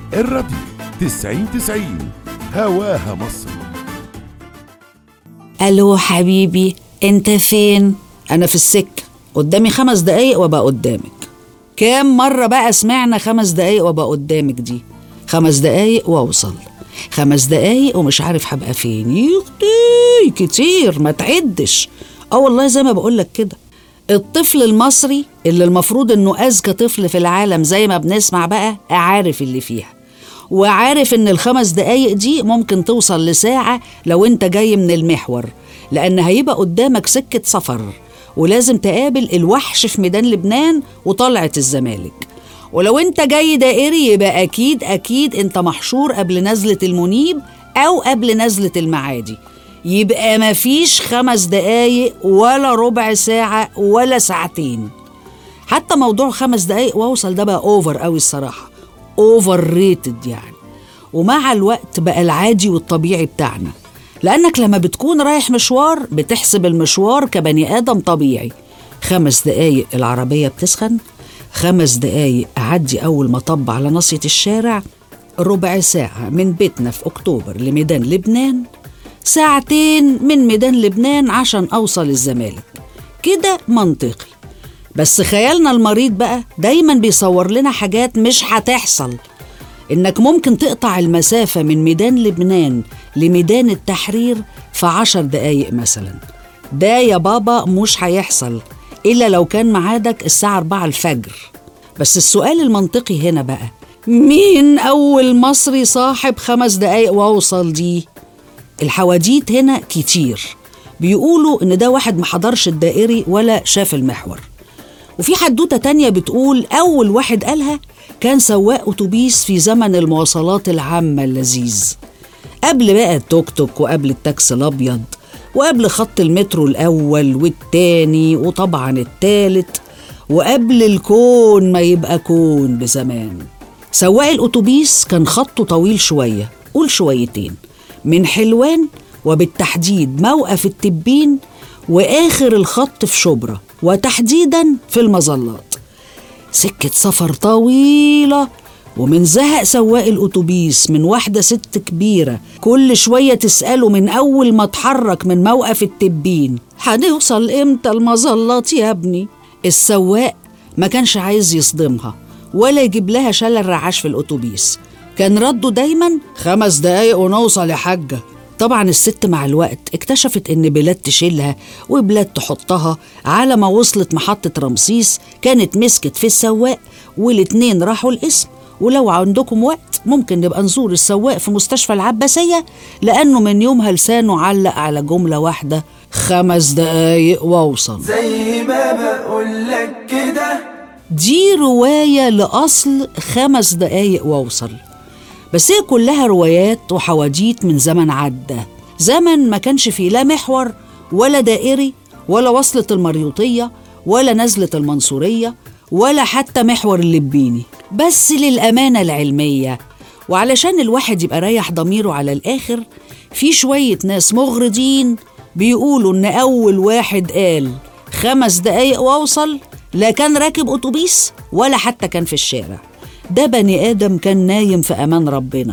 الراديو تسعين تسعين هواها مصر الو حبيبي انت فين انا في السكه قدامي خمس دقايق وابقى قدامك كام مره بقى سمعنا خمس دقايق وابقى قدامك دي خمس دقايق واوصل خمس دقايق ومش عارف هبقى فين يختي كتير ما تعدش اه والله زي ما بقولك كده الطفل المصري اللي المفروض انه اذكى طفل في العالم زي ما بنسمع بقى عارف اللي فيها وعارف ان الخمس دقايق دي ممكن توصل لساعة لو انت جاي من المحور لان هيبقى قدامك سكة سفر ولازم تقابل الوحش في ميدان لبنان وطلعة الزمالك ولو انت جاي دائري يبقى اكيد اكيد انت محشور قبل نزلة المنيب او قبل نزلة المعادي يبقى مفيش خمس دقايق ولا ربع ساعة ولا ساعتين حتى موضوع خمس دقايق واوصل ده بقى اوفر قوي الصراحة اوفر ريتد يعني ومع الوقت بقى العادي والطبيعي بتاعنا لأنك لما بتكون رايح مشوار بتحسب المشوار كبني آدم طبيعي خمس دقايق العربية بتسخن خمس دقايق أعدي أول مطب على ناصية الشارع ربع ساعة من بيتنا في أكتوبر لميدان لبنان ساعتين من ميدان لبنان عشان أوصل الزمالك كده منطقي بس خيالنا المريض بقى دايما بيصور لنا حاجات مش هتحصل إنك ممكن تقطع المسافة من ميدان لبنان لميدان التحرير في عشر دقايق مثلا ده يا بابا مش هيحصل إلا لو كان ميعادك الساعة 4 الفجر بس السؤال المنطقي هنا بقى مين أول مصري صاحب خمس دقايق وأوصل دي؟ الحواديت هنا كتير بيقولوا إن ده واحد محضرش الدائري ولا شاف المحور وفي حدوتة تانية بتقول أول واحد قالها كان سواق أتوبيس في زمن المواصلات العامة اللذيذ قبل بقى التوك توك وقبل التاكسي الأبيض وقبل خط المترو الأول والتاني وطبعا التالت وقبل الكون ما يبقى كون بزمان سواق الأتوبيس كان خطه طويل شوية قول شويتين من حلوان وبالتحديد موقف التبين وآخر الخط في شبرا وتحديدا في المظلات سكة سفر طويلة ومن زهق سواق الأتوبيس من واحدة ست كبيرة كل شوية تسأله من أول ما اتحرك من موقف التبين هنوصل إمتى المظلات يا ابني السواق ما كانش عايز يصدمها ولا يجيب لها شلل رعاش في الأتوبيس كان رده دايما خمس دقايق ونوصل يا حاجة طبعا الست مع الوقت اكتشفت ان بلاد تشيلها وبلاد تحطها على ما وصلت محطة رمسيس كانت مسكت في السواق والاتنين راحوا القسم ولو عندكم وقت ممكن نبقى نزور السواق في مستشفى العباسية لأنه من يومها لسانه علق على جملة واحدة خمس دقايق واوصل زي ما بقولك كده دي رواية لأصل خمس دقايق واوصل بس هي كلها روايات وحواديت من زمن عدى زمن ما كانش فيه لا محور ولا دائري ولا وصلة المريوطية ولا نزلة المنصورية ولا حتى محور اللبيني بس للأمانة العلمية وعلشان الواحد يبقى رايح ضميره على الآخر في شوية ناس مغرضين بيقولوا إن أول واحد قال خمس دقايق وأوصل لا كان راكب أتوبيس ولا حتى كان في الشارع ده بني آدم كان نايم في أمان ربنا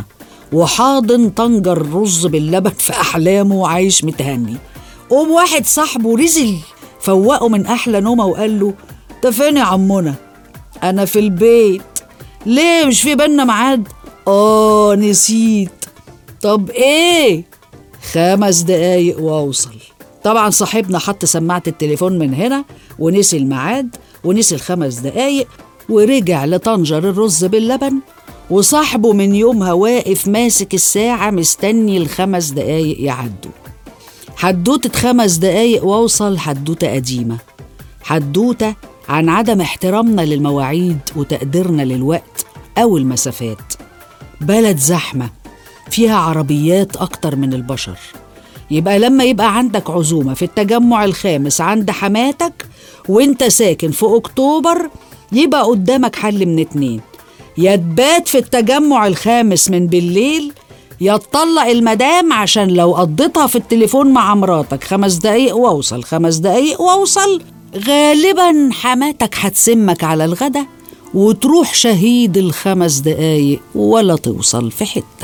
وحاضن طنجر رز باللبن في أحلامه وعايش متهني قوم واحد صاحبه رزل فوقه من أحلى نومه وقال له "أنت فين يا عمنا أنا في البيت ليه مش في بينا ميعاد آه نسيت طب إيه خمس دقايق وأوصل طبعا صاحبنا حط سماعة التليفون من هنا ونسي الميعاد ونسي الخمس دقايق ورجع لطنجر الرز باللبن وصاحبه من يومها واقف ماسك الساعة مستني الخمس دقايق يعدوا حدوتة خمس دقايق واوصل حدوتة قديمة حدوتة عن عدم احترامنا للمواعيد وتقديرنا للوقت أو المسافات بلد زحمة فيها عربيات أكتر من البشر يبقى لما يبقى عندك عزومة في التجمع الخامس عند حماتك وانت ساكن في أكتوبر يبقى قدامك حل من اتنين يا تبات في التجمع الخامس من بالليل يا تطلق المدام عشان لو قضيتها في التليفون مع مراتك خمس دقايق واوصل خمس دقايق واوصل غالبا حماتك هتسمك على الغدا وتروح شهيد الخمس دقايق ولا توصل في حتة